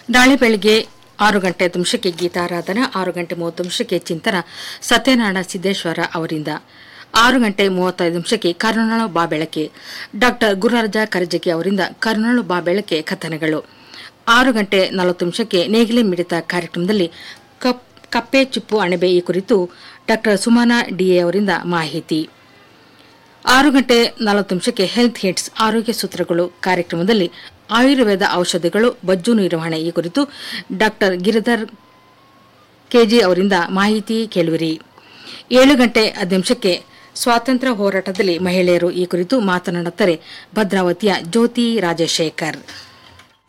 ನಾಳೆ ಬೆಳಗ್ಗೆ ಆರು ಗಂಟೆ ನಿಮಿಷಕ್ಕೆ ಗೀತಾರಾಧನ ಆರು ಗಂಟೆ ಮೂವತ್ತು ನಿಮಿಷಕ್ಕೆ ಚಿಂತನ ಸತ್ಯನಾರಾಯಣ ಸಿದ್ದೇಶ್ವರ ಅವರಿಂದ ಆರು ಗಂಟೆ ಮೂವತ್ತೈದು ನಿಮಿಷಕ್ಕೆ ಕರುಣಾಳು ಬಾ ಬೆಳಕೆ ಡಾಕ್ಟರ್ ಗುರುರಾಜ ಕರಜಗಿ ಅವರಿಂದ ಕರುಣಾಳು ಬಾ ಬೆಳಕೆ ಕಥನಗಳು ಆರು ಗಂಟೆ ನಲವತ್ತು ನಿಮಿಷಕ್ಕೆ ನೇಗಿಲೆ ಮಿಡಿತ ಕಾರ್ಯಕ್ರಮದಲ್ಲಿ ಕಪ್ ಕಪ್ಪೆ ಚಿಪ್ಪು ಅಣಬೆ ಈ ಕುರಿತು ಡಾಕ್ಟರ್ ಸುಮಾನಾ ಡಿಎ ಅವರಿಂದ ಮಾಹಿತಿ ಆರು ಗಂಟೆ ನಲವತ್ತು ನಿಮಿಷಕ್ಕೆ ಹೆಲ್ತ್ ಹಿಟ್ಸ್ ಆರೋಗ್ಯ ಸೂತ್ರಗಳು ಕಾರ್ಯಕ್ರಮದಲ್ಲಿ ಆಯುರ್ವೇದ ಔಷಧಿಗಳು ಬಜ್ಜು ನಿರ್ವಹಣೆ ಈ ಕುರಿತು ಡಾಕ್ಟರ್ ಗಿರಿಧರ್ ಕೆಜಿ ಅವರಿಂದ ಮಾಹಿತಿ ಕೇಳುವಿರಿ ಏಳು ಗಂಟೆ ಹತ್ತು ನಿಮಿಷಕ್ಕೆ ಸ್ವಾತಂತ್ರ್ಯ ಹೋರಾಟದಲ್ಲಿ ಮಹಿಳೆಯರು ಈ ಕುರಿತು ಮಾತನಾಡುತ್ತಾರೆ ಭದ್ರಾವತಿಯ ಜ್ಯೋತಿ ರಾಜಶೇಖರ್